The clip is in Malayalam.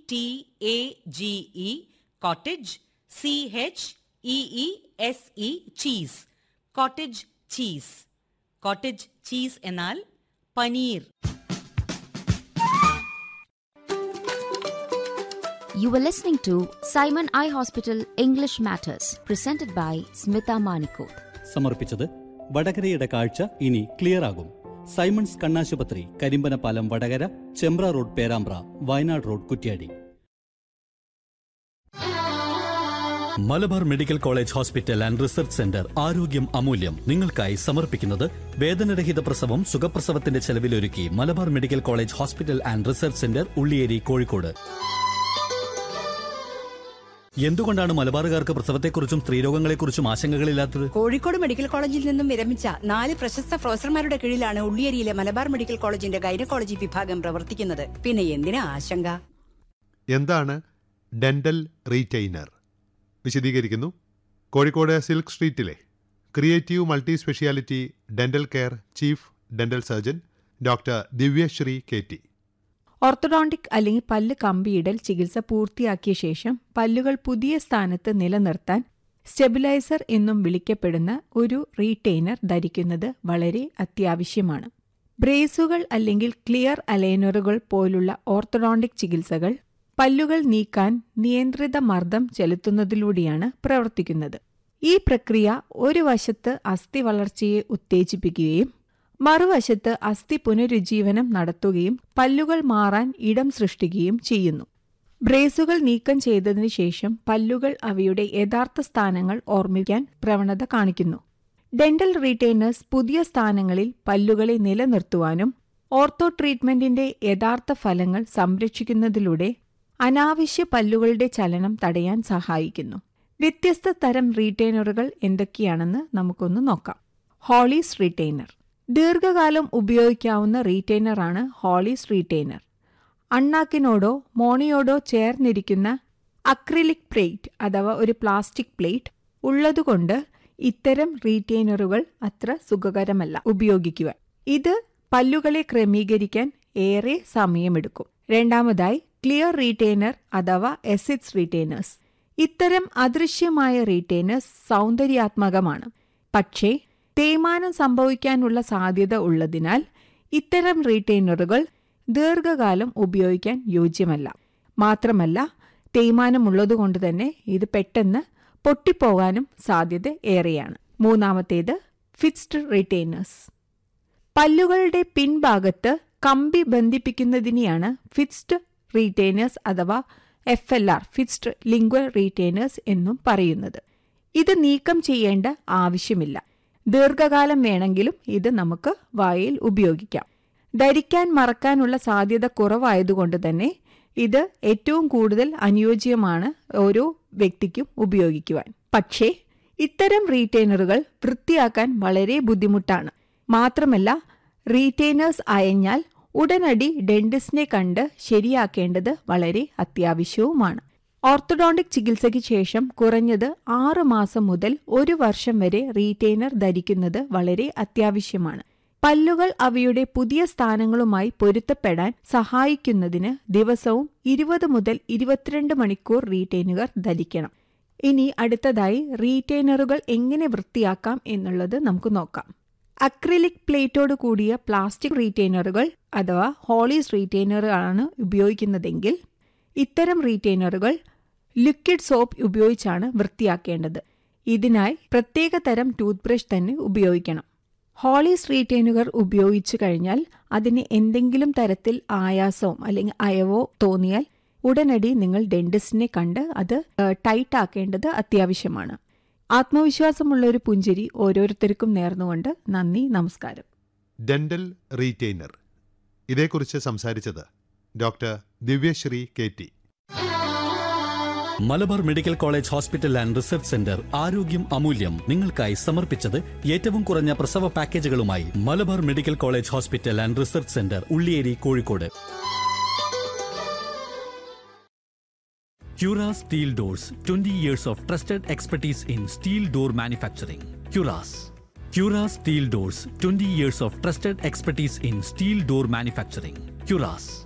T A G E cottage C H E E S E cheese cottage cheese cottage cheese എന്നാൽ paneer You were listening to Simon Eye Hospital English Matters, presented by Smita Manikoth. സമർപ്പിച്ചത് വടകരയുടെ കാഴ്ച ഇനി ക്ലിയർ ആകും സൈമൺസ് കണ്ണാശുപത്രി Karimpanapalam Vadakara Chembra road Perambra Wayanad road Kuttiady Malabar medical college hospital and research centre ആരോഗ്യം അമൂല്യം നിങ്ങൾക്കായി സമർപ്പിക്കുന്നത് വേദനരഹിത പ്രസവം സുഖപ്രസവത്തിന്റെ ചെലവിലൊരുക്കി Malabar medical college hospital and research centre Ulliyeri Kozhikode എന്തുകൊണ്ടാണ് മലബാറുകാർക്ക് പ്രസവത്തെക്കുറിച്ചും സ്ത്രീരോഗങ്ങളെക്കുറിച്ചും ആശങ്കകളില്ലാത്തത് കോഴിക്കോട് മെഡിക്കൽ കോളേജിൽ നിന്നും വിരമിച്ച നാല് പ്രശസ്ത പ്രൊഫസർമാരുടെ കീഴിലാണ് ഉള്ളിയേരിയിലെ മലബാർ മെഡിക്കൽ കോളേജിന്റെ ഗൈനക്കോളജി വിഭാഗം പ്രവർത്തിക്കുന്നത് പിന്നെ എന്തിനാ ആശങ്ക എന്താണ് ഡെന്റൽ റീറ്റെയ്നർ വിശദീകരിക്കുന്നു കോഴിക്കോട് സിൽക്ക് സ്ട്രീറ്റിലെ creative multi speciality dental care chief dental surgeon doctor Divyasree K T orthodontic അല്ലെങ്കിൽ പല്ല് കമ്പിയിടൽ ചികിത്സ പൂർത്തിയാക്കിയ ശേഷം പല്ലുകൾ പുതിയ സ്ഥാനത്ത് നിലനിർത്താൻ സ്റ്റെബിലൈസർ എന്നും വിളിക്കപ്പെടുന്ന ഒരു റീറ്റെയ്നർ ധരിക്കുന്നത് വളരെ അത്യാവശ്യമാണ് ബ്രേസുകൾ അല്ലെങ്കിൽ ക്ലിയർ അലൈനറുകൾ പോലുള്ള ഓർത്തഡോണ്ടിക് ചികിത്സകൾ പല്ലുകൾ നീക്കാൻ നിയന്ത്രിത മർദ്ദം ചെലുത്തുന്നതിലൂടെയാണ് പ്രവർത്തിക്കുന്നത് ഈ പ്രക്രിയ ഒരു വശത്ത് അസ്ഥി വളർച്ചയെ ഉത്തേജിപ്പിക്കുകയും മറുവശത്ത് അസ്ഥി പുനരുജ്ജീവനം നടത്തുകയും പല്ലുകൾ മാറാൻ ഇടം സൃഷ്ടിക്കുകയും ചെയ്യുന്നു ബ്രേസുകൾ നീക്കം ചെയ്തതിനു ശേഷം പല്ലുകൾ അവയുടെ യഥാർത്ഥ സ്ഥാനങ്ങൾ ഓർമ്മിക്കാൻ പ്രവണത കാണിക്കുന്നു ഡെന്റൽ റീറ്റെയിനേഴ്സ് പുതിയ സ്ഥാനങ്ങളിൽ പല്ലുകളെ നിലനിർത്തുവാനും ഓർത്തോ ട്രീറ്റ്മെന്റിന്റെ യഥാർത്ഥ ഫലങ്ങൾ സംരക്ഷിക്കുന്നതിലൂടെ അനാവശ്യ പല്ലുകളുടെ ചലനം തടയാൻ സഹായിക്കുന്നു വ്യത്യസ്ത തരം റീറ്റെയിനറുകൾ എന്തൊക്കെയാണെന്ന് നമുക്കൊന്ന് നോക്കാം ഹോളീസ് റീറ്റെയിനർ ദീർഘകാലം ഉപയോഗിക്കാവുന്ന റീറ്റെയിനറാണ് ഹോളീസ് റീറ്റെയിനർ അണ്ണാക്കിനോടോ മോണിയോടോ ചേർന്നിരിക്കുന്ന അക്രിലിക് പ്ലേറ്റ് അഥവാ ഒരു പ്ലാസ്റ്റിക് പ്ലേറ്റ് ഉള്ളതുകൊണ്ട് ഇത്തരം റീറ്റെയിനറുകൾ അത്ര സുഖകരമല്ല ഉപയോഗിക്കുവാൻ ഇത് പല്ലുകളെ ക്രമീകരിക്കാൻ ഏറെ സമയമെടുക്കും രണ്ടാമതായി ക്ലിയർ റീറ്റെയിനർ അഥവാ എസിഡ്സ് റീറ്റെയിനേഴ്സ് ഇത്തരം അദൃശ്യമായ റീറ്റെയിനേഴ്സ് സൗന്ദര്യാത്മകമാണ് പക്ഷേ തേയ്മാനം സംഭവിക്കാനുള്ള സാധ്യത ഉള്ളതിനാൽ ഇത്തരം റീറ്റെയിനറുകൾ ദീർഘകാലം ഉപയോഗിക്കാൻ യോജ്യമല്ല മാത്രമല്ല തേയ്മാനമുള്ളതുകൊണ്ട് തന്നെ ഇത് പെട്ടെന്ന് പൊട്ടിപ്പോകാനും സാധ്യത ഏറെയാണ് മൂന്നാമത്തേത് ഫിക്സ്ഡ് റീറ്റെയിനേഴ്സ് പല്ലുകളുടെ പിൻഭാഗത്ത് കമ്പി ബന്ധിപ്പിക്കുന്നതിനെയാണ് ഫിക്സ്ഡ് റീറ്റെയിനേഴ്സ് അഥവാ F L R fixed lingual retainers എന്നും പറയുന്നത് ഇത് നീക്കം ചെയ്യേണ്ട ആവശ്യമില്ല ദീർഘകാലം വേണമെങ്കിലും ഇത് നമുക്ക് വായിൽ ഉപയോഗിക്കാം ധരിക്കാൻ മറക്കാനുള്ള സാധ്യത കുറവായതുകൊണ്ട് തന്നെ ഇത് ഏറ്റവും കൂടുതൽ അനുയോജ്യമാണ് ഓരോ വ്യക്തിക്കും ഉപയോഗിക്കുവാൻ പക്ഷേ ഇത്തരം റീറ്റെയിനറുകൾ വൃത്തിയാക്കാൻ വളരെ ബുദ്ധിമുട്ടാണ് മാത്രമല്ല റീറ്റെയിനേഴ്സ് അയഞ്ഞാൽ ഉടനടി ഡെന്റിസ്റ്റിനെ കണ്ട് ശരിയാക്കേണ്ടത് വളരെ അത്യാവശ്യവുമാണ് ഓർത്തഡോണ്ടിക് ചികിത്സയ്ക്ക് ശേഷം കുറഞ്ഞത് ആറ് മാസം മുതൽ ഒരു വർഷം വരെ റീറ്റെയിനർ ധരിക്കുന്നത് വളരെ അത്യാവശ്യമാണ് പല്ലുകൾ അവയുടെ പുതിയ സ്ഥാനങ്ങളുമായി പൊരുത്തപ്പെടാൻ സഹായിക്കുന്നതിന് ദിവസവും ഇരുപത് മുതൽ ഇരുപത്തിരണ്ട് മണിക്കൂർ റീറ്റെയിനുകൾ ധരിക്കണം ഇനി അടുത്തതായി റീറ്റെയിനറുകൾ എങ്ങനെ വൃത്തിയാക്കാം എന്നുള്ളത് നമുക്ക് നോക്കാം അക്രിലിക് പ്ലേറ്റോട് കൂടിയ പ്ലാസ്റ്റിക് റീറ്റെയിനറുകൾ അഥവാ ഹോളീസ് റീറ്റെയിനറുകളാണ് ഉപയോഗിക്കുന്നതെങ്കിൽ ഇത്തരം റീറ്റെയിനറുകൾ ലിക്വിഡ് സോപ്പ് ഉപയോഗിച്ചാണ് വൃത്തിയാക്കേണ്ടത് ഇതിനായി പ്രത്യേക തരം ടൂത്ത് ബ്രഷ് തന്നെ ഉപയോഗിക്കണം ഹോളീസ് റീറ്റെയിനുകൾ ഉപയോഗിച്ചു കഴിഞ്ഞാൽ അതിന് എന്തെങ്കിലും തരത്തിൽ ആയാസവും അല്ലെങ്കിൽ അയവോ തോന്നിയാൽ ഉടനടി നിങ്ങൾ ഡെന്റിസ്റ്റിനെ കണ്ട് അത് ടൈറ്റ് ആക്കേണ്ടത് അത്യാവശ്യമാണ് ആത്മവിശ്വാസമുള്ള ഒരു പുഞ്ചിരി ഓരോരുത്തർക്കും നേർന്നുകൊണ്ട് നന്ദി നമസ്കാരം ഡെന്റൽ റീറ്റെയ്നർ ഇതേക്കുറിച്ച് സംസാരിച്ചത് doctor Divyasree K T Malabar medical college hospital and research centre ആരോഗ്യം അമൂല്യം നിങ്ങൾക്കായി സമർപ്പിച്ചത് ഏറ്റവും കുറഞ്ഞ പ്രസവ പാക്കേജുകളുമായി Malabar medical college hospital and research centre Ulliyeri Kozhikode Cura Steel Doors 20 years of trusted expertise in steel door manufacturing. Curas. Cura Steel Doors 20 years of trusted expertise in steel door manufacturing. Curas.